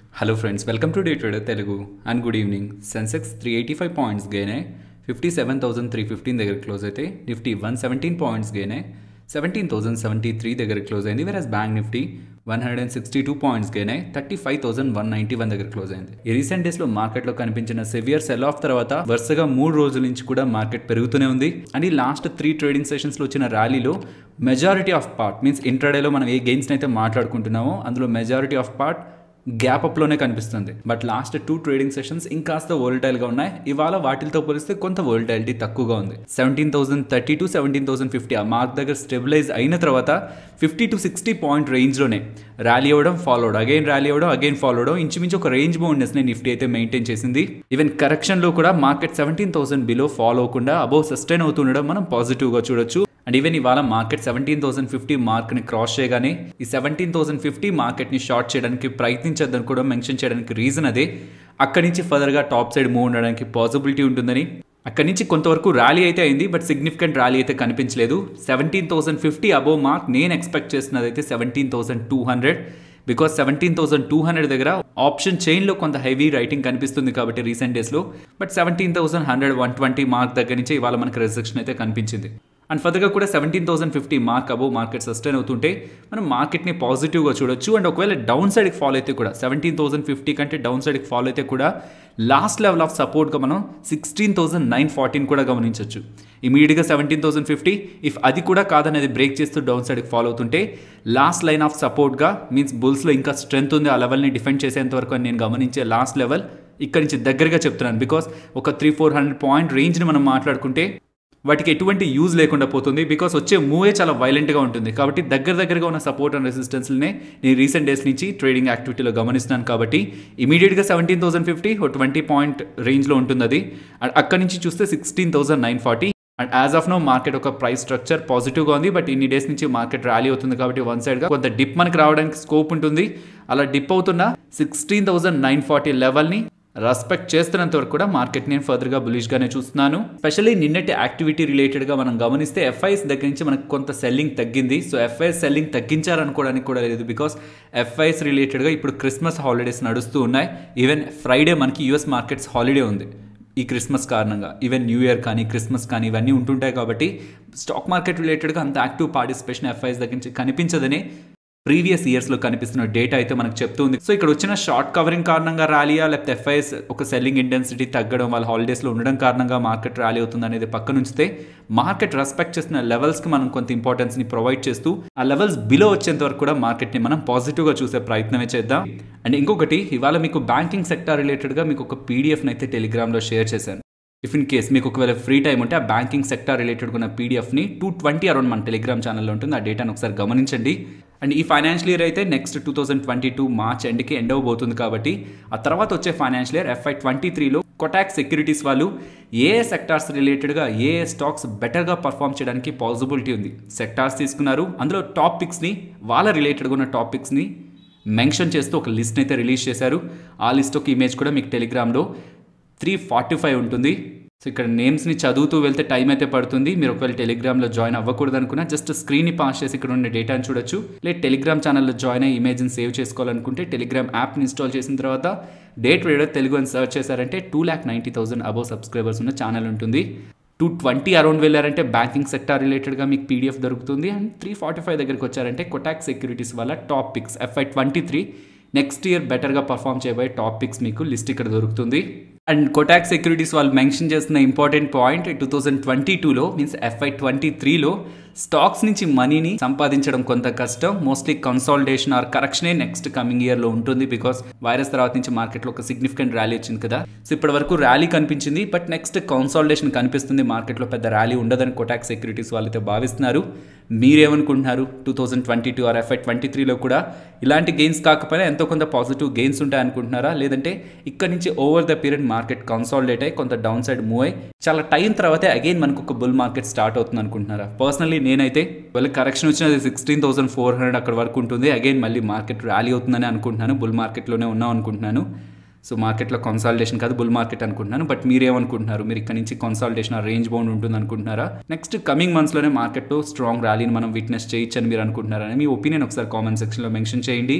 hello friends welcome to day trader Telugu and good evening sensex three eighty five points gain అయ్యి fifty seven thousand three fifteen దగ్గర close అయితే nifty one seventeen points gain అయ్యి seventeen thousand seventy three దగ్గర close అయింది whereas bank nifty one hundred and sixty two points gain అయ్యి thirty five thousand one ninety one దగ్గర close అయింది ఈ recent డేస్లో మార్కెట్లో కనిపించిన సివియర్ సెల్ ఆఫ్ తర్వాత వరుసగా మూడు రోజుల నుంచి కూడా మార్కెట్ పెరుగుతూనే ఉంది అండ్ ఈ లాస్ట్ త్రీ ట్రేడింగ్ సెషన్స్లో వచ్చిన ర్యాలీలో మెజారిటీ ఆఫ్ పార్ట్ మీన్స్ ఇంట్రాడేలో మనం ఏ గెయిన్స్ అయితే మాట్లాడుకుంటున్నామో అందులో మెజారిటీ ఆఫ్ పార్ట్ గ్యాప్ అప్లోనే కనిపిస్తుంది but last two trading sessions ఇంకాస్త వోల్టైల్గా ఉన్నాయి ఇవాళ వాటితో పోలిస్తే కొంత వోల్టైలిటీ తక్కువగా ఉంది seventeen thousand thirty to seventeen thousand fifty ఆ మార్క్ దగ్గర స్టెబిలైజ్ అయిన తర్వాత ఫిఫ్టీ టు సిక్స్టీ పాయింట్ రేంజ్లోనే ర్యాలీ అవ్వడం ఫాలో అవడం అగైన్ ర్యాలీ అవ్వడం అగైన్ ఫాలో అవడం ఇంచుమించు ఒక రేంజ్ బౌండ్నెస్ని నిఫ్టీ అయితే మెయింటైన్ చేసింది ఈవెన్ కరెక్షన్లో కూడా market seventeen thousand below follow అవ్వకుండా అబౌవ్ సస్టైన్ అవుతుండడం మనం పాజిటివ్గా చూడొచ్చు అండ్ ఈవెన్ ఇవాళ మార్కెట్ సెవెంటీన్ థౌసండ్ ఫిఫ్టీ మార్క్ని క్రాస్ చేయగానే ఈ సెవెంటీన్ థౌసండ్ ఫిఫ్టీ మార్కెట్ని షార్ట్ చేయడానికి ప్రయత్నించద్దని కూడా మెన్షన్ చేయడానికి రీజన్ అదే అక్కడి నుంచి ఫర్దర్గా టాప్ సైడ్ మూవ్ ఉండడానికి పాసిబిలిటీ ఉంటుందని అక్కడి నుంచి కొంతవరకు ర్యాలీ అయితే అయింది బట్ సిగ్నిఫికెంట్ ర్యాలీ అయితే కనిపించలేదు seventeen thousand fifty above mark నేను ఎక్స్పెక్ట్ చేస్తున్నది అయితే seventeen thousand two hundred because seventeen thousand two hundred దగ్గర ఆప్షన్ చైన్లో కొంత హెవీ రైటింగ్ కనిపిస్తుంది కాబట్టి రీసెంట్ డేస్లో but seventeen thousand hundred one twenty mark దగ్గర నుంచి ఇవాళ మనకి రిజెక్షన్ అయితే కనిపించింది అండ్ ఫర్దర్గా కూడా seventeen thousand fifty mark above market sustain అవుతుంటే మనం మార్కెట్ని పాజిటివ్గా చూడొచ్చు అండ్ ఒకవేళ డౌన్ సైడ్కి ఫాలో అయితే కూడా సెవెంటీన్ థౌసండ్ ఫిఫ్టీ కంటే డౌన్ సైడ్కి ఫాలో అయితే కూడా లాస్ట్ లెవెల్ ఆఫ్ సపోర్ట్గా మనం సిక్స్టీన్ థౌసండ్ నైన్ ఫార్టీన్ కూడా గమనించవచ్చు ఇమీడియట్గా సెవెంటీన్ థౌసండ్ ఫిఫ్టీ ఇఫ్ అది కూడా కాదనేది బ్రేక్ చేస్తూ డౌన్ సైడ్కి ఫాలో అవుతుంటే లాస్ట్ లైన్ ఆఫ్ సపోర్ట్గా మీన్స్ బుల్స్లో ఇంకా స్ట్రెంత్ ఉంది ఆ లెవెల్ని డిఫెండ్ చేసేంత వరకు అని నేను గమనించే లాస్ట్ లెవెల్ ఇక్కడ నుంచి దగ్గరగా చెప్తున్నాను బికాస్ ఒక త్రీ ఫోర్ హండ్రెడ్ పాయింట్ రేంజ్ని మనం మాట్లాడుకుంటే వాటికి ఎటువంటి యూజ్ లేకుండా పోతుంది బికాస్ వచ్చే మూవే చాలా వైలెంట్గా ఉంటుంది కాబట్టి దగ్గర దగ్గరగా ఉన్న సపోర్ట్ అండ్ రెసిస్టెన్స్ని నేను రీసెంట్ డేస్ నుంచి ట్రేడింగ్ యాక్టివిటీలో గమనిస్తున్నాను కాబట్టి ఇమీడియట్గా సెవెంటీన్ థౌసండ్ ఫిఫ్టీ ఒక ట్వంటీ పాయింట్ రేంజ్లో ఉంటుంది అది అండ్ అక్కడి నుంచి చూస్తే sixteen thousand nine forty and as of now market ఒక ప్రైస్ స్ట్రక్చర్ పాజిటివ్గా ఉంది బట్ ఇన్ని డేస్ నుంచి మార్కెట్ ర్యాలీ అవుతుంది కాబట్టి వన్ సైడ్గా కొంత డిప్ మనకి రావడానికి స్కోప్ ఉంటుంది అలా డిప్ అవుతున్న సిక్స్టీన్ థౌసండ్ నైన్ ఫార్టీ లెవెల్ని రెస్పెక్ట్ చేస్తున్నంత వరకు కూడా మార్కెట్ నేను ఫర్దర్గా బులిష్గానే చూస్తున్నాను స్పెషల్లీ నిన్నటి యాక్టివిటీ రిలేటెడ్గా మనం గమనిస్తే ఎఫ్ఐఎస్ దగ్గర నుంచి మనకు కొంత సెల్లింగ్ తగ్గింది సో ఎఫ్ఐఎస్ సెల్లింగ్ తగ్గించారనుకోవడానికి కూడా లేదు బికాస్ ఎఫ్ఐఎస్ రిలేటెడ్గా ఇప్పుడు క్రిస్మస్ హాలిడేస్ నడుస్తూ ఉన్నాయి ఈవెన్ ఫ్రైడే మనకి యూఎస్ మార్కెట్స్ హాలిడే ఉంది ఈ క్రిస్మస్ కారణంగా ఈవెన్ న్యూ ఇయర్ కానీ క్రిస్మస్ కానీ ఇవన్నీ ఉంటుంటాయి కాబట్టి స్టాక్ మార్కెట్ రిలేటెడ్గా అంత యాక్టివ్ పార్టిసిపేషన్ ఎఫ్ఐఎస్ దగ్గర నుంచి కనిపించదని ప్రీవియస్ ఇయర్స్లో కనిపిస్తున్న డేటా అయితే మనకు చెప్తుంది సో ఇక్కడ వచ్చిన షార్ట్ కవరింగ్ కారణంగా ర్యాలీయా లేకపోతే ఎఫ్ఐఎస్ ఒక సెల్లింగ్ ఇంటెన్సిటీ తగ్గడం వాళ్ళ హాలిడేస్లో ఉండడం కారణంగా మార్కెట్ ర్యాలీ అవుతుంది అనేది పక్కన ఉంచితే మార్కెట్ రెస్పెక్ట్ చేస్తున్న లెవెల్స్కి మనం కొంత ఇంపార్టెన్స్ని ప్రొవైడ్ చేస్తూ ఆ లెవెల్స్ బిలో వచ్చేంత వరకు కూడా మార్కెట్ని మనం పాజిటివ్గా చూసే ప్రయత్నమే చేద్దాం అండ్ ఇంకొకటి ఇవాళ మీకు బ్యాంకింగ్ సెక్టర్ రిలేటెడ్గా మీకు ఒక పీడిఎఫ్ని అయితే టెలిగ్రామ్లో షేర్ చేశాను ఇఫ్ ఇన్ కేస్ మీకు ఒకవేళ ఫ్రీ టైం ఉంటే ఆ బ్యాంకింగ్ సెక్టర్ రిలేటెడ్ ఉన్న పీడిఎఫ్ని టూ ట్వంటీ అరౌండ్ మన టెలిగ్రామ్ ఛానల్లో ఉంటుంది ఆ డేటాను ఒకసారి గమనించండి అండ్ ఈ ఫైనాన్షియల్ ఇయర్ అయితే next two thousand twenty two March ఎండ్కి ఎండ్ అవ్వబోతుంది కాబట్టి ఆ తర్వాత వచ్చే ఫైనాన్షియల్ ఇయర్ ఎఫ్ఐ ట్వంటీ త్రీలో కొటాక్ సెక్యూరిటీస్ వాళ్ళు ఏ సెక్టార్స్ రిలేటెడ్గా ఏ స్టాక్స్ బెటర్గా పర్ఫామ్ చేయడానికి పాసిబిలిటీ ఉంది సెక్టార్స్ తీసుకున్నారు అందులో టాపిక్స్ని వాళ్ళ రిలేటెడ్గా ఉన్న టాపిక్స్ని మెన్షన్ చేస్తూ ఒక లిస్ట్ అయితే రిలీజ్ చేశారు ఆ లిస్ట్ ఒక ఇమేజ్ కూడా మీకు టెలిగ్రామ్లో త్రీ ఫార్టీ ఫైవ్ ఉంటుంది సో ఇక్కడ నేమ్స్ని చదువుతూ వెళ్తే టైం అయితే పడుతుంది మీరు ఒకవేళ టెలిగ్రామ్లో జాయిన్ అవ్వకూడదు అనుకున్నా జస్ట్ స్క్రీన్ని పాస్ చేసి ఇక్కడ ఉండే డేటాను చూడొచ్చు లేదు టెలిగ్రామ్ ఛానల్లో జాయిన్ అయ్యి ఇమేజ్ని సేవ్ చేసుకోవాలనుకుంటే టెలిగ్రామ్ యాప్ని ఇన్స్టాల్ చేసిన తర్వాత డే ట్రేడర్ తెలుగు అని సర్చ్ చేశారంటే two lakh ninety thousand above subscribers ఉన్న ఛానల్ ఉంటుంది టూ ట్వంటీ అరౌండ్ వెళ్ళారంటే బ్యాంకింగ్ సెక్టార్ రిలేటెడ్గా మీకు పీడిఎఫ్ దొరుకుతుంది అండ్ త్రీ ఫార్టీ ఫైవ్ దగ్గరికి వచ్చారంటే కొటాక్ సెక్యూరిటీస్ వల్ల top picks FY twenty three next year బెటర్గా పర్ఫామ్ చేయబోయే టాప్ పిక్స్ మీకు లిస్ట్ ఇక్కడ దొరుకుతుంది అండ్ కొటాక్ సెక్యూరిటీస్ వాళ్ళు మెన్షన్ చేస్తున్న important point two thousand twenty టూలో మీన్స్ ఎఫ్ఐ ట్వంటీ త్రీలో స్టాక్స్ నుంచి మనీని సంపాదించడం కొంత కష్టం మోస్ట్లీ కన్సాలిడేషన్ ఆర్ కరెక్షనే నెక్స్ట్ కమింగ్ ఇయర్లో ఉంటుంది బికాస్ వైరస్ తర్వాత నుంచి మార్కెట్లో ఒక సిగ్నిఫికెంట్ ర్యాలీ వచ్చింది కదా సో ఇప్పటి వరకు ర్యాలీ కనిపించింది బట్ నెక్స్ట్ కన్సాలిడేషన్ కనిపిస్తుంది మార్కెట్లో పెద్ద ర్యాలీ ఉండదని కొటాక్ సెక్యూరిటీస్ వాళ్ళైతే భావిస్తున్నారు మీరేమనుకుంటున్నారు two thousand twenty two or FY twenty త్రీలో కూడా ఇలాంటి గెయిన్స్ కాకపోయినా ఎంతో కొంత పాజిటివ్ గెయిన్స్ ఉంటాయి అనుకుంటున్నారా లేదంటే ఇక్కడ నుంచి over the period market consolidate అయ్యి కొంత డౌన్ సైడ్ మూవ్ అయ్యి చాలా టైం తర్వాత అగైన్ మనకు ఒక బుల్ మార్కెట్ స్టార్ట్ అవుతుంది అనుకుంటున్నారా పర్సనలీ నేనైతే వాళ్ళ కరెక్షన్ వచ్చినది సిక్స్టీన్ థౌసండ్ ఫోర్ హండ్రెడ్ అక్కడ వరకు ఉంటుంది అగైన్ మళ్ళీ మార్కెట్ ర్యాలీ అవుతుందని అనుకుంటున్నాను బుల్ మార్కెట్లోనే ఉన్నాం అనుకుంటున్నాను సో మార్కెట్లో కన్సాలిడేషన్ కాదు బుల్ మార్కెట్ అనుకుంటున్నాను బట్ మీరేమనుకుంటున్నారు మీరు ఇక్కడ నుంచి కన్సాలిడేషన్ ఆ రేంజ్ బౌండ్ ఉంటుంది అనుకుంటున్నారా నెక్స్ట్ కమింగ్ మంత్స్లోనే మార్కెట్లో స్ట్రాంగ్ ర్యాలీని మనం విట్నెస్ చేయొచ్చని మీరు అనుకుంటున్నారని మీ ఒపీనియన్ ఒకసారి కామెంట్ సెక్షన్లో మెన్షన్ చేయండి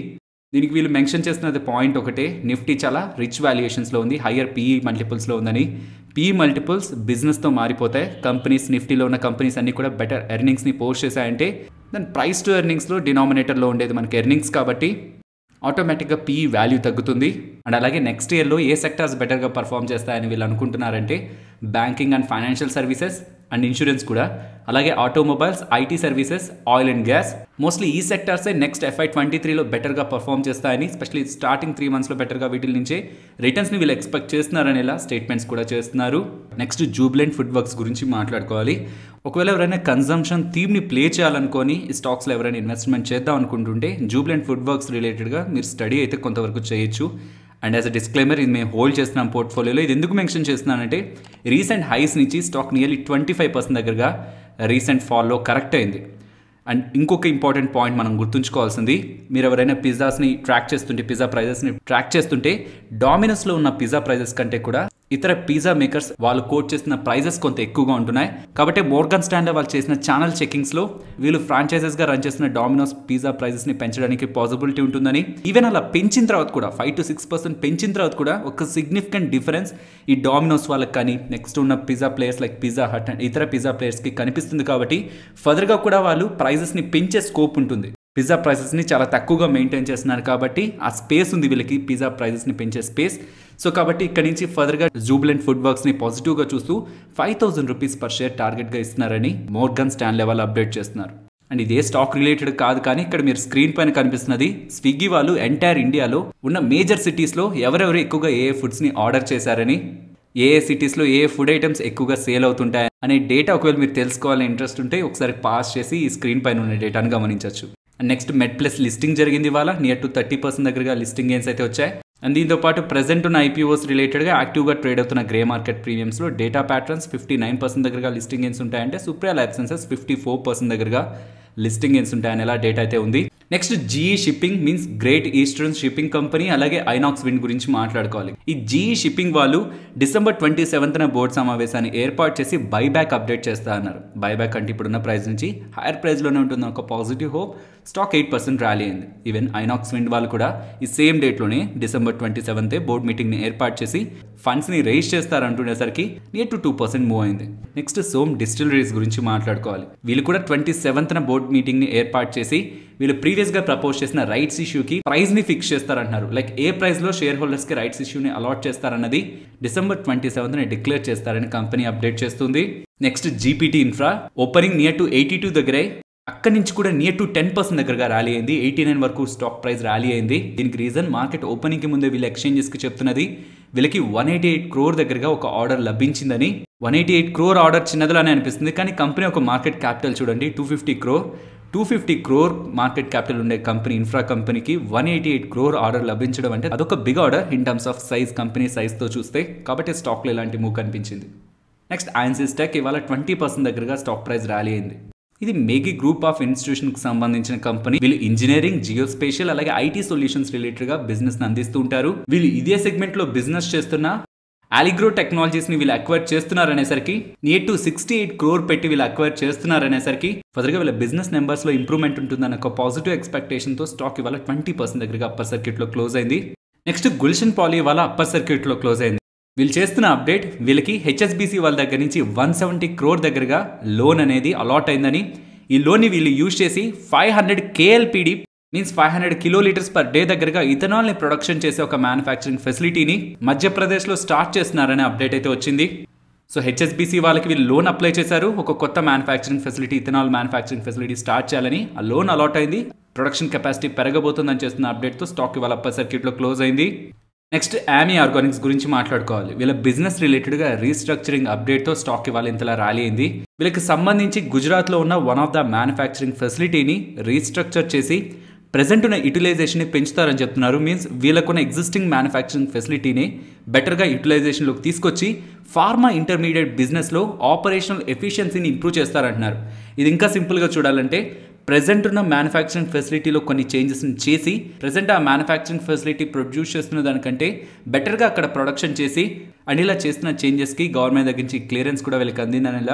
దీనికి వీళ్ళు మెన్షన్ చేస్తున్నది పాయింట్ ఒకటే నిఫ్టీ చాలా రిచ్ వాల్యుయేషన్స్లో ఉంది హయ్యర్ పీఈ మల్టిపుల్స్లో ఉందని పీఈ మల్టిపుల్స్ బిజినెస్తో మారిపోతాయి కంపెనీస్ నిఫ్టీలో ఉన్న కంపెనీస్ అన్నీ కూడా బెటర్ ఎర్నింగ్స్ని పోస్ట్ చేశాయంటే దాని ప్రైస్ టు ఎర్నింగ్స్లో డినామినేటర్లో ఉండేది మనకి ఎర్నింగ్స్ కాబట్టి ఆటోమేటిక్గా పీఈ వాల్యూ తగ్గుతుంది అండ్ అలాగే నెక్స్ట్ ఇయర్లో ఏ సెక్టార్స్ బెటర్గా పర్ఫామ్ చేస్తాయని వీళ్ళు అనుకుంటున్నారంటే banking and financial services and insurance కూడా అలాగే automobiles IT services oil and gas mostly ఈ సెక్టార్సే నెక్స్ట్ ఎఫ్ఐ ట్వంటీ త్రీలో బెటర్గా పర్ఫామ్ చేస్తాయని స్పెషల్లీ స్టార్టింగ్ త్రీ మంత్స్లో బెటర్గా వీటి నుంచే రిటర్న్స్ని వీళ్ళు ఎక్స్పెక్ట్ చేస్తున్నారని ఇలా స్టేట్మెంట్స్ కూడా చేస్తున్నారు నెక్స్ట్ జూబ్లెంట్ ఫుడ్ వర్క్స్ గురించి మాట్లాడుకోవాలి ఒకవేళ ఎవరైనా కన్జంప్షన్ థీమ్ని ప్లే చేయాలనుకొని ఈ స్టాక్స్లో ఎవరైనా ఇన్వెస్ట్మెంట్ చేద్దాం అనుకుంటుంటే జూబ్లెంట్ ఫుడ్ వర్క్స్ రిలేటెడ్గా మీరు స్టడీ అయితే కొంతవరకు చేయొచ్చు అండ్ యాజ్ అ డిస్క్లైమర్ ఇది మేము హోల్డ్ చేస్తున్నాం పోర్ట్ఫోలియోలో ఇది ఎందుకు మెన్షన్ చేస్తున్నానంటే రీసెంట్ హైస్ నుంచి stock nearly twenty five percent దగ్గరగా రీసెంట్ ఫాల్లో కరెక్ట్ అయింది అండ్ ఇంకొక ఇంపార్టెంట్ పాయింట్ మనం గుర్తుంచుకోవాల్సింది మీరు ఎవరైనా పిజ్జాస్ని ట్రాక్ చేస్తుంటే పిజ్జా ప్రైజెస్ని ట్రాక్ చేస్తుంటే డామినస్లో ఉన్న పిజ్జా ప్రైజెస్ కంటే కూడా ఇతర పిజ్జా మేకర్స్ వాళ్ళు కోట్ చేసిన ప్రైజెస్ కొంత ఎక్కువగా ఉంటున్నాయి కాబట్టి మోర్గన్ స్టాండర్ వాళ్ళు చేసిన ఛానల్ చెకింగ్స్లో వీళ్ళు ఫ్రాంచైజెస్గా రన్ చేస్తున్న డామినోస్ పిజ్జా ప్రైజెస్ని పెంచడానికి పాసిబిలిటీ ఉంటుందని ఈవెన్ అలా పెంచిన తర్వాత కూడా ఫైవ్ టు సిక్స్ పర్సెంట్ పెంచిన తర్వాత కూడా ఒక సిగ్నిఫికెంట్ డిఫరెన్స్ ఈ డామినోస్ వాళ్ళకి కానీ నెక్స్ట్ ఉన్న pizza players like Pizza Hut and ఇతర పిజ్జా ప్లేయర్స్కి కనిపిస్తుంది కాబట్టి ఫర్దర్గా కూడా వాళ్ళు ప్రైజెస్ని పెంచే స్కోప్ ఉంటుంది పిజ్జా ప్రైసెస్ని చాలా తక్కువగా మెయింటైన్ చేస్తున్నారు కాబట్టి ఆ స్పేస్ ఉంది వీళ్ళకి పిజ్జా ప్రైజెస్ని పెంచే స్పేస్ సో కాబట్టి ఇక్కడ నుంచి ఫర్దర్గా జూబ్లెంట్ ఫుడ్ వర్క్స్ని పాజిటివ్గా చూస్తూ five thousand rupees per share టార్గెట్గా ఇస్తున్నారని మోర్గన్ స్టాండ్ లెవెల్ అప్డేట్ చేస్తున్నారు అండ్ ఇదే స్టాక్ రిలేటెడ్ కాదు కానీ ఇక్కడ మీరు స్క్రీన్ పైన కనిపిస్తున్నది స్విగ్గీ వాళ్ళు ఎంటైర్ ఇండియాలో ఉన్న మేజర్ సిటీస్లో ఎవరెవరు ఎక్కువగా ఏ ఫుడ్స్ని ఆర్డర్ చేశారని ఏ ఏ సిటీస్లో ఏ ఫుడ్ ఐటమ్స్ ఎక్కువగా సేల్ అవుతుంటాయి అనే డేటా ఒకవేళ మీరు తెలుసుకోవాలని ఇంట్రెస్ట్ ఉంటే ఒకసారి పాస్ చేసి ఈ స్క్రీన్ పైన ఉన్న డేటాను గమనించవచ్చు and next MedPlus listing జరిగింది ఇవాళ నియర్ టు థర్టీ పర్సెంట్ దగ్గరగా లిస్టింగ్ గేమ్స్ అయితే వచ్చాయి అండ్ దీంతో పాటు ప్రెసెంట్ ఉన్న ఐపీఓస్ రిలేటెడ్గా యాక్టివ్గా ట్రేడ్ అవుతున్న గ్రే మార్కెట్ ప్రీమియమ్స్లో data patterns fifty nine percent దగ్గరగా లిస్టింగ్ గేమ్స్ ఉంటాయంటే Supriya life sciences fifty four percent దగ్గరగా లిస్టింగ్ గేమ్స్ ఉంటాయని ఎలా డేటా అయితే ఉంది next GE shipping means Great Eastern shipping company అలాగే ఐనాక్స్ విండ్ గురించి మాట్లాడుకోవాలి ఈ జీఈ షిప్పింగ్ వాళ్ళు డిసెంబర్ ట్వంటీ సెవెంత్న బోర్డు సమావేశాన్ని ఏర్పాటు చేసి బైబ్యాక్ అప్డేట్ చేస్తా అన్నారు బైబ్యాక్ అంటే ఇప్పుడున్న ప్రైస్ నుంచి హైయర్ ప్రైస్లోనే ఉంటుంది ఒక positive hope stock eight percent rally అయింది ఈవెన్ ఐనాక్స్ విండ్ వాళ్ళు కూడా ఈ సేమ్ డేట్లోనే డిసెంబర్ ట్వంటీ సెవెంతే బోర్డు మీటింగ్ని ఏర్పాటు చేసి ఫండ్స్ని రైజ్ చేస్తారంటుండేసరికి near to two percent move అయింది నెక్స్ట్ సోమ్ డిస్టిలరీస్ గురించి మాట్లాడుకోవాలి వీళ్ళు కూడా ట్వంటీ సెవెంత్న బోర్డు మీటింగ్ని ఏర్పాటు చేసి వీళ్ళు ప్రీవియస్గా ప్రపోజ్ చేసిన రైట్స్ ఇష్యూకి ప్రైస్ని ఫిక్స్ చేస్తారంటున్నారు లైక్ ఏ ప్రైస్లో షేర్ హోల్డర్స్కి రైట్స్ ఇష్యూని అలాట్ చేస్తారన్నది డిసెంబర్ ట్వంటీ సెవెంత్ని డిక్లేర్ చేస్తారని కంపెనీ అప్డేట్ చేస్తుంది next GPT infra opening near to eighty two దగ్గరే అక్కడి నుంచి కూడా నియర్ టు టెన్ పర్సెంట్ దగ్గరగా ర్యాలీ అయింది ఎయిటీ నైన్ వరకు స్టాక్ ప్రైస్ ర్యాలీ అయింది దీనికి రీజన్ మార్కెట్ ఓపెనింగ్కి ముందే వీళ్ళు ఎక్స్చేంజెస్కి చెప్తున్నది వీళ్ళకి వన్ ఎయిటీ ఎయిట్ క్రోర్ దగ్గరగా ఒక ఆర్డర్ లభించిందని one eighty eight crore order చిన్నదిలానే అనిపిస్తుంది కానీ కంపెనీ ఒక మార్కెట్ క్యాపిటల్ చూడండి two fifty crore two fifty crore market capital ఉండే కంపెనీ ఇన్ఫ్రా కంపెనీకి one eighty eight crore order లభించడం అంటే అదొక big order in terms of size company సైజ్తో చూస్తే కాబట్టి స్టాక్లో ఇలాంటి మూవ్ కనిపించింది నెక్స్ట్ ఐఎన్సీస్ టెక్ ఇవాళ ట్వంటీ పర్సెంట్ దగ్గరగా స్టాక్ ప్రైస్ ర్యాలీ అయింది ఇది మేఘీ గ్రూప్ ఆఫ్ ఇన్స్టిట్యూషన్కి సంబంధించిన కంపెనీ వీళ్ళు ఇంజనీరింగ్ జియోస్పేషియల్ అలాగే ఐటీ సొల్యూషన్స్ రిలేటెడ్గా బిజినెస్ని అందిస్తూ ఉంటారు వీళ్ళు ఇదే సెగ్మెంట్లో బిజినెస్ చేస్తున్న ఆలిగ్రో టెక్నాలజీస్ని వీళ్ళు అక్వైర్ చేస్తున్నారనేసరికి near to sixty eight crore పెట్టి వీళ్ళు అక్వైర్ చేస్తున్నారనేసరికి ఫర్దర్గా వీళ్ళ బిజినెస్ నెంబర్స్లో ఇంప్రూవ్మెంట్ ఉంటుందన్న ఒక పాజిటివ్ ఎక్స్పెక్టేషన్తో స్టాక్ ఇవాళ ట్వంటీ పర్సెంట్ దగ్గరగా అప్పర్ సర్క్యూట్లో క్లోజ్ అయింది నెక్స్ట్ గుల్షన్ పాలీ ఇవాళ అప్పర్ సర్క్యూట్లో క్లోజ్ అయింది వీళ్ళు చేస్తున్న అప్డేట్ వీళ్ళకి హెచ్ఎస్బీసీ వాళ్ళ దగ్గర నుంచి వన్ సెవెంటీ క్రోర్ దగ్గరగా లోన్ అనేది అలాట్ అయిందని ఈ లోన్ని వీళ్ళు యూజ్ చేసి five hundred KLPD means five hundred kilo liters per day దగ్గరగా ఇథనాల్ని ప్రొడక్షన్ చేసే ఒక మ్యానుఫ్యాక్చరింగ్ ఫెసిలిటీని మధ్యప్రదేశ్లో స్టార్ట్ చేస్తున్నారనే అప్డేట్ అయితే వచ్చింది సో హెచ్ఎస్బీసీ వాళ్ళకి వీళ్ళు లోన్ అప్లై చేశారు ఒక కొత్త manufacturing facility ethanol manufacturing facility start చేయాలని ఆ లోన్ అలాట్ అయింది ప్రొడక్షన్ కెపాసిటీ పెరగబోతుందని చేస్తున్న అప్డేట్తో స్టాక్ ఇవాళ అప్పర్ సర్క్యూట్లో క్లోజ్ అయింది నెక్స్ట్ యామీ ఆర్గానిక్స్ గురించి మాట్లాడుకోవాలి వీళ్ళ బిజినెస్ రిలేటెడ్గా రీస్ట్రక్చరింగ్ అప్డేట్తో స్టాక్ ఇవాళ ఇంతలా ర్యాలీ అయింది వీళ్ళకి సంబంధించి గుజరాత్లో ఉన్న వన్ ఆఫ్ ద మ్యానుఫ్యాక్చరింగ్ ఫెసిలిటీని రీస్ట్రక్చర్ చేసి ప్రెసెంట్ ఉన్న యూటిలైజేషన్ని పెంచుతారని చెప్తున్నారు మీన్స్ వీళ్ళకున్న ఎగ్జిస్టింగ్ మ్యానుఫ్యాక్చరింగ్ ఫెసిలిటీని బెటర్గా యూటిలైజేషన్లోకి తీసుకొచ్చి ఫార్మా ఇంటర్మీడియట్ బిజినెస్లో ఆపరేషనల్ ఎఫిషియన్సీని ఇంప్రూవ్ చేస్తారంటున్నారు ఇది ఇంకా సింపుల్గా చూడాలంటే ప్రెసెంట్ ఉన్న మ్యానుఫ్యాక్చరింగ్ ఫెసిలిటీలో కొన్ని చేంజెస్ని చేసి ప్రెసెంట్ ఆ మ్యానుఫ్యాక్చరింగ్ ఫెసిలిటీ ప్రొడ్యూస్ చేస్తున్న దానికంటే బెటర్గా అక్కడ ప్రొడక్షన్ చేసి అండ్ ఇలా చేస్తున్న చేంజెస్కి గవర్నమెంట్ దగ్గర నుంచి క్లియరెన్స్ కూడా వీళ్ళకి అందిందని ఇలా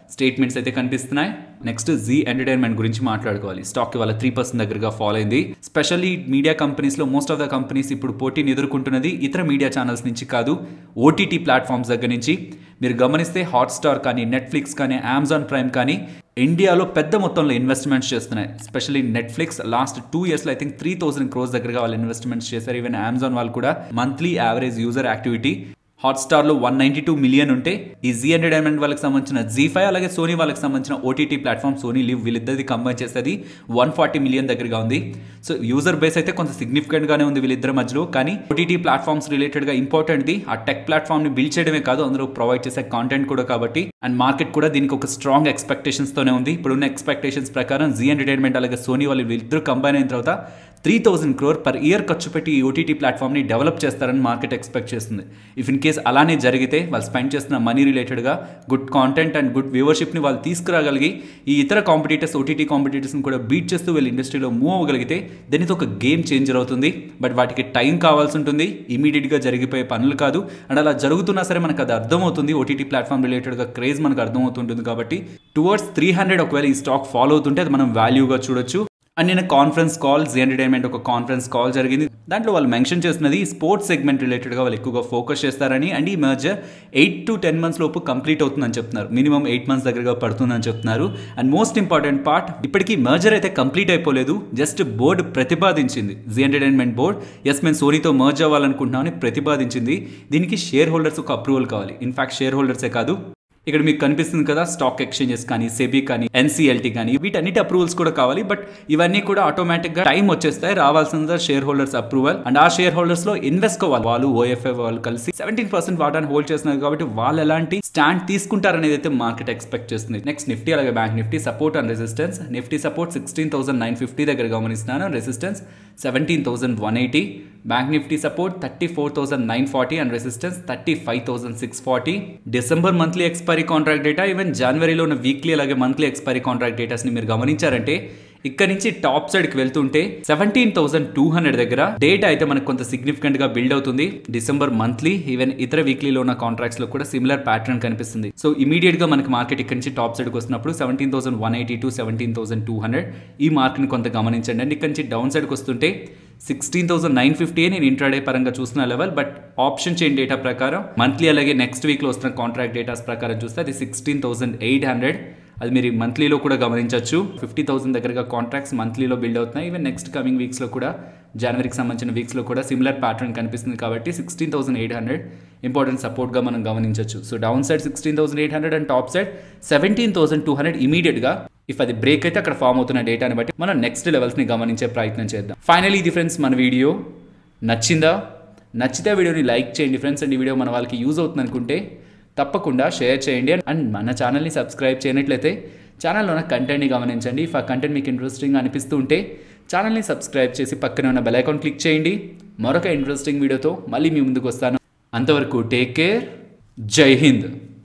స్టేట్మెంట్స్ అయితే కనిపిస్తున్నాయి నెక్స్ట్ జీ ఎంటర్టైన్మెంట్ గురించి మాట్లాడుకోవాలి స్టాక్ ఇవాళ త్రీ పర్సెంట్ దగ్గరగా ఫాలో అయింది స్పెషల్లీ మీడియా కంపెనీస్లో మోస్ట్ ఆఫ్ ద కంపెనీస్ ఇప్పుడు పోటీని ఎదుర్కొంటున్నది ఇతర మీడియా ఛానల్స్ నుంచి కాదు ఓటీటీ ప్లాట్ఫామ్స్ దగ్గర నుంచి మీరు గమనిస్తే హాట్స్టార్ కానీ నెట్ఫ్లిక్స్ కానీ అమెజాన్ ప్రైమ్ కానీ ఇండియాలో పెద్ద మొత్తంలో ఇన్వెస్ట్మెంట్స్ చేస్తున్నాయి స్పెషల్లీ నెట్ఫ్లిక్స్ లాస్ట్ టూ ఇయర్స్లో I think three thousand crores దగ్గరగా వాళ్ళు ఇన్వెస్ట్మెంట్స్ చేశారు ఈవెన్ అమెజాన్ వాళ్ళు కూడా మంత్లీ యావరేజ్ యూజర్ యాక్టివిటీ హాట్స్టార్లో వన్ నైంటీ టూ మిలియన్ ఉంటే ఈ జీ ఎంటర్టైన్మెంట్ వాళ్ళకి సంబంధించిన జీ ఫైవ్ అలాగే సోనీ వాళ్ళకి సంబంధించిన ఓటీటీ ప్లాట్ఫామ్ సోనీ లివ్ వీళ్ళిద్దరిది కంబైన్ చేసేది వన్ ఫార్టీ మిలియన్ దగ్గరగా ఉంది సో యూజర్ బేస్ అయితే కొంత సిగ్నిఫికెంట్గానే ఉంది వీళ్ళిద్దరి మధ్యలో కానీ ఓటీటీ ప్లాట్ఫామ్స్ రిలేటెడ్గా ఇంపార్టెంట్ది ఆ టెక్ ప్లాట్ఫామ్ని బిల్డ్ చేయడమే కాదు అందులో ప్రొవైడ్ చేసే కాంటెంట్ కూడా కాబట్టి అండ్ మార్కెట్ కూడా దీనికి ఒక స్ట్రాంగ్ ఎక్స్పెక్టేషన్స్తోనే ఉంది ఇప్పుడున్న ఎక్స్పెక్టేషన్స్ ప్రకారం జీ ఎంటర్టైన్మెంట్ అలాగే సోనీ వాళ్ళు వీళ్ళిద్దరు కంబైన్ అయిన తర్వాత three thousand crore per year ఖర్చు పెట్టి ఈ ఓటీటీ ప్లాట్ఫామ్ని డెవలప్ చేస్తారని మార్కెట్ ఎక్స్పెక్ట్ చేస్తుంది ఇఫ్ ఇన్ కేస్ అలానే జరిగితే వాళ్ళు స్పెండ్ చేస్తున్న మనీ రిలేటెడ్గా గుడ్ కాంటెంట్ అండ్ గుడ్ వ్యూవర్షిప్ని వాళ్ళు తీసుకురాగలిగి ఈ ఇతర కాంపిటీటర్స్ ఓటీటీ కాంపిటీటర్స్ని కూడా బీట్ చేస్తూ వీళ్ళు ఇండస్ట్రీలో మూవ్ అవ్వగలిగితే దీనితో ఒక గేమ్ చేంజర్ అవుతుంది బట్ వాటికి టైం కావాల్సి ఉంటుంది ఇమీడియట్గా జరిగిపోయే పనులు కాదు అండ్ అలా జరుగుతున్నా సరే మనకు అది అర్థమవుతుంది ఓటీటీ ప్లాట్ఫామ్ రిలేటెడ్గా క్రేజ్ మనకు అర్థమవుతుంటుంది కాబట్టి టువర్డ్స్ త్రీ హండ్రెడ్ ఒకవేళ ఈ స్టాక్ ఫాలో అవుతుంటే అది మనం వాల్యూగా చూడొచ్చు అండ్ నేను కాన్ఫరెన్స్ కాల్ జీ ఎంటర్టైన్మెంట్ ఒక కాన్ఫరెన్స్ కాల్ జరిగింది దాంట్లో వాళ్ళు మెన్షన్ చేస్తున్నది స్పోర్ట్స్ సెగ్మెంట్ రిలేటెడ్గా వాళ్ళు ఎక్కువగా ఫోకస్ చేస్తారని అండ్ ఈ merger eight to ten months లోపు కంప్లీట్ అవుతుందని చెప్తున్నారు మినిమం ఎయిట్ మంత్స్ దగ్గరగా పడుతుందని చెప్తున్నారు అండ్ మోస్ట్ ఇంపార్టెంట్ పార్ట్ ఇప్పటికీ మర్జర్ అయితే కంప్లీట్ అయిపోలేదు జస్ట్ బోర్డు ప్రతిపాదించింది జీ ఎంటర్టైన్మెంట్ బోర్డ్ ఎస్ మేము సోనీతో మర్జ్ అవ్వాలనుకుంటున్నామని ప్రతిపాదించింది దీనికి షేర్ హోల్డర్స్ ఒక అప్రూవల్ కావాలి ఇన్ఫాక్ట్ షేర్ హోల్డర్సే కాదు ఇక్కడ మీకు కనిపిస్తుంది కదా స్టాక్ ఎక్స్చేంజెస్ కానీ సెబీ కానీ ఎన్సీఎల్టీ కానీ వీటన్నిటి అప్రూవల్స్ కూడా కావాలి బట్ ఇవన్నీ కూడా ఆటోమేటిక్ గా టైం వచ్చేస్తాయి రావాల్సిన షేర్ హోల్డర్స్ అప్రూవల్ అండ్ ఆ షేర్ హోల్డర్స్ లో ఇన్వెస్ట్ కావాలి వాళ్ళు ఓఎఫ్ఐ వాళ్ళు కలిసి సెవెంటీన్ పర్సెంట్ వాటాన్ని హోల్డ్ చేస్తున్నారు కాబట్టి వాళ్ళు ఎలాంటి స్టాండ్ తీసుకుంటారనేది అయితే మార్కెట్ ఎక్స్పెక్ట్ చేస్తుంది నెక్స్ట్ నిఫ్టీ అలాగే bank Nifty support and resistance Nifty support sixteen thousand nine fifty దగ్గర గమనిస్తున్నాను resistance seventeen thousand one eighty bank Nifty support thirty four thousand nine forty and resistance thirty five thousand six forty December monthly expiry contract data even జనవరిలో ఉన్న weekly అలాగే monthly expiry contract డేటాస్ని మీరు గమనించారంటే ఇక్కడ నుంచి top సైడ్కి వెళ్తుంటే seventeen thousand two hundred దగ్గర data అయితే మనకు కొంత సిగ్నిఫికెంట్ గా బిల్డ్ అవుతుంది డిసెంబర్ మంత్లీ ఈవెన్ ఇతర వీక్లీలో ఉన్న కాంట్రాక్ట్స్ లో కూడా సిమిలర్ ప్యాటర్న్ కనిపిస్తుంది సో ఇమీడియట్ గా మనకి మార్కెట్ ఇక్కడ నుంచి టాప్ సైడ్కి వస్తున్నప్పుడు seventeen thousand one eighty to seventeen thousand two hundred ఈ మార్క్ని కొంత గమనించండి అండ్ ఇక్కడ నుంచి డౌన్ సైడ్కి వస్తుంటే సిక్స్టీన్ థౌసండ్ నైన్ ఫిఫ్టీ నేను ఇంట్రాడే పరంగా చూస్తున్న level but option chain data ప్రకారం మంత్లీ అలాగే నెక్స్ట్ వీక్లో వస్తున్న కాంట్రాక్ట్ డేటాస్ ప్రకారం చూస్తే అది సిక్స్టీన్ థౌసండ్ ఎయిట్ హండ్రెడ్ అది మీరు మంత్లీలో కూడా గమనించవచ్చు ఫిఫ్టీ థౌసండ్ దగ్గరగా కాంట్రాక్ట్స్ మంత్లీలో బిల్డ్ అవుతున్నాయి ఈవెన్ నెక్స్ట్ కమింగ్ వీక్స్లో కూడా జనవరికి సంబంధించిన వీక్స్లో కూడా సిమిలర్ ప్యాటర్న్ కనిపిస్తుంది కాబట్టి sixteen thousand eight hundred important సపోర్ట్గా మనం గమనించవచ్చు so down side sixteen thousand eight hundred and top side seventeen thousand two hundred ఇమీడియట్గా ఇఫ్ అది బ్రేక్ అయితే అక్కడ ఫామ్ అవుతున్న డేటాని బట్టి మనం నెక్స్ట్ లెవెల్స్ని గమనించే ప్రయత్నం చేద్దాం ఫైనలీ ఇది ఫ్రెండ్స్ మన వీడియో నచ్చిందా నచ్చితే వీడియోని లైక్ చేయండి ఫ్రెండ్స్ అండ్ ఈ వీడియో మన వాళ్ళకి యూజ్ అవుతుంది అనుకుంటే తప్పకుండా షేర్ చేయండి అండ్ మన ఛానల్ని సబ్స్క్రైబ్ చేయనట్లయితే ఛానల్లో ఉన్న కంటెంట్ని గమనించండి ఇఫ్ ఆ కంటెంట్ మీకు ఇంట్రెస్టింగ్ అనిపిస్తూ ఉంటే ఛానల్ని సబ్స్క్రైబ్ చేసి పక్కనే ఉన్న బెల్ ఐకాన్ క్లిక్ చేయండి మరొక ఇంట్రెస్టింగ్ వీడియోతో మళ్ళీ మీ ముందుకు వస్తాను అంతవరకు టేక్ కేర్ జై హింద్